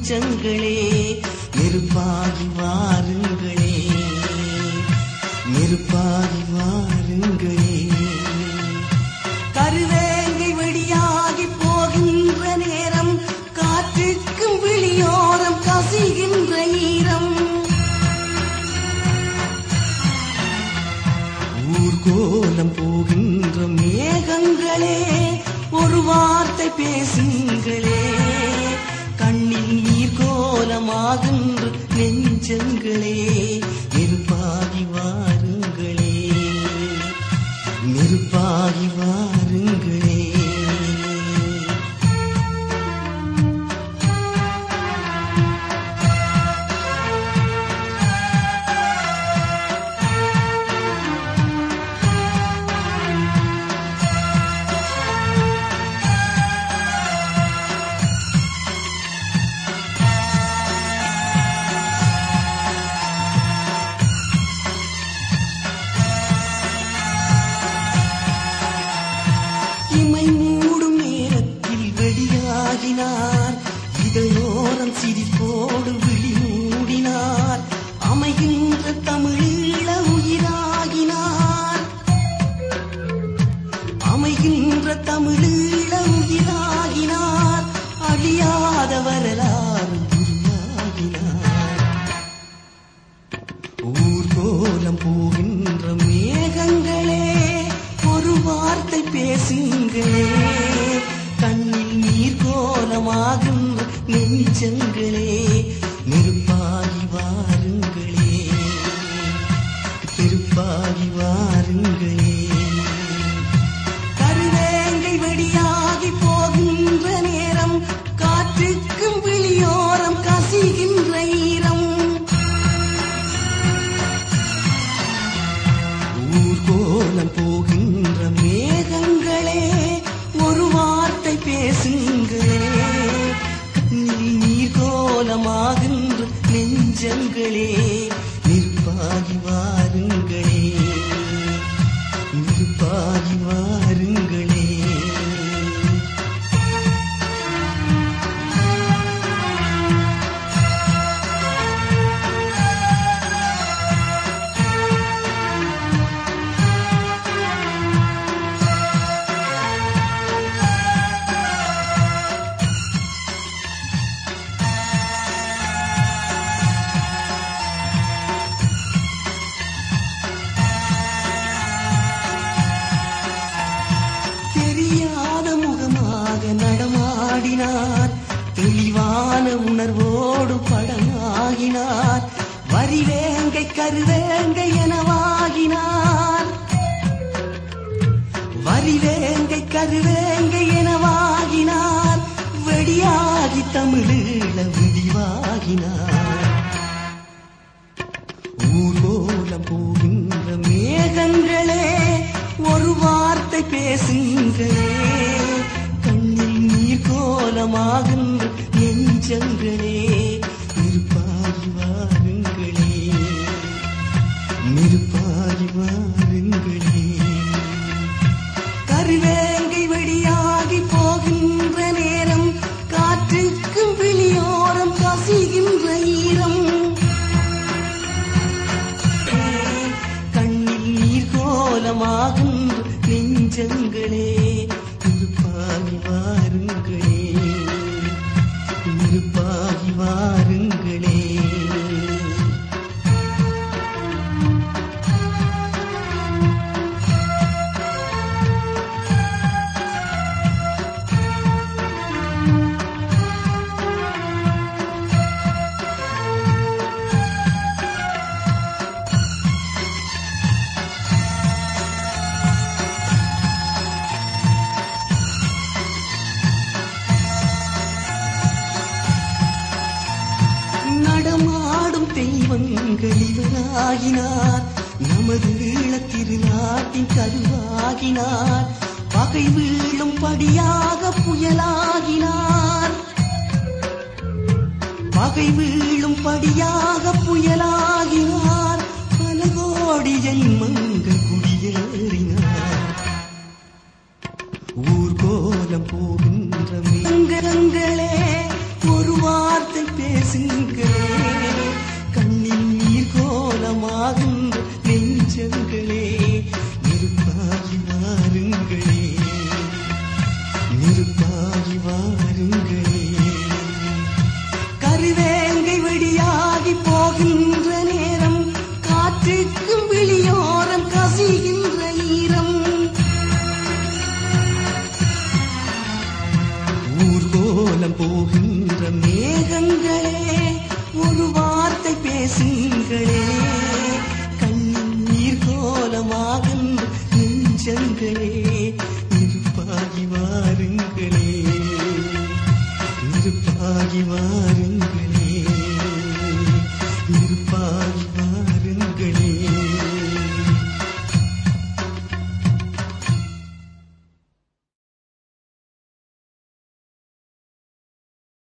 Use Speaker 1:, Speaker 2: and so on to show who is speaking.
Speaker 1: நெஞ்சங்களே நெருப்பாகி வாருங்களே நெருப்பாகி வாருங்களே கருவேங்கை வெடியாகி போகின்ற நேரம் காற்றுக்கும் விழியோரம் கசிகின்ற ஈரம் ஊர்கோலம் போகின்ற மேகங்களே ஒரு வார்த்தை பேசுங்களே கண்ணில் நீர் கோலமாகின்ற நெஞ்சங்களே நெருப்பாகி வாருங்களே நெருப்பாகி வாருங்களே இமை மூடும் நேரத்தில் வெளியாகினார் இதழோரம் சிரிப்போடு விழி மூடினார் அமைகின்ற தமிழீழ உயிராகினார் அமைகின்ற தமிழீழ உயிராகினார் அழியாத வரலாறு உருவாகினார் ஊர்கோலம் போகின்ற மேகங்களே ஒரு வார்த்தை பேசுங்களே கண்ணில் நீர் கோலமாகின்ற நெஞ்சங்களே நெருப்பாகி வாருங்களே திருப்பாகி வாருங்களே கருவேங்கை வெடியாகி போகின்ற நேரம் காற்றுக்கும் விழியோரம் கசிகின்ற ஈரம் ஊர்கோலம் போகின்ற மேகங்களே ஒரு வார்த்தை பேசுங்களே கண்ணில் நீர் கோலமாகின்ற நெஞ்சங்களே நிற்பாகி வாருங்களே நிற்பாகி வாருங்களே தெரியாத முகமாக நடமாடினார் தெளிவான உணர்வோடு படமாகினார் வரிவேங்கை கருவேங்கை எனவாகினார் வரிவேங்கை கருவேங்கை எனவாகினார் வெடியாகி தமிழீழ விடிவாகினார் ஊர்கோலம் போகின்ற மேகங்களே ஒரு வார்த்தை பேசுங்களே கண்ணில் நீர் கோலமாகின்ற நெஞ்சங்களே நிற்பாகி வாருங்களே நிற்பாகி வாருங்களே கருவேங்கை வெடியாகி போகின்ற நேரம் காற்றுக்கும் விழியோரம் கசிகின்ற ஈரம் கண்ணில் நீர் கோலமாகின்ற நெஞ்சங்களே இருப்பாகி வாருங்களே இருப்பாகி வாருங்களே நடமாடும் தெய்வங்கள் இவராகினார் நமது ஈழத்திருநாட்டின் கருவாகினார் பகை வீழும் படியாக புயலாகினார் பகை வீழும் படியாக புயலாகினார் பல கோடி ஜென்மங்கள் குடியேறினார் ஊர்கோலம் போகின்ற மேகங்களே ஒரு வார்த்தை நெஞ்சங்களே நெருப்பாகி வாருங்களே நெருப்பாகி வாருங்களே கருவேங்கை வெடியாகி போகின்ற நேரம் காற்றுக்கும் விழியோரம் கசிகின்ற ஈரம் ஊர்கோலம் போகின்ற மேகங்களே ஒரு வார்த்தை பேசுங்களே கண்ணீர் கோலமாகின்ற நெஞ்சங்களே நெருப்பாகி வாருங்களே நெருப்பாகி வாருங்களே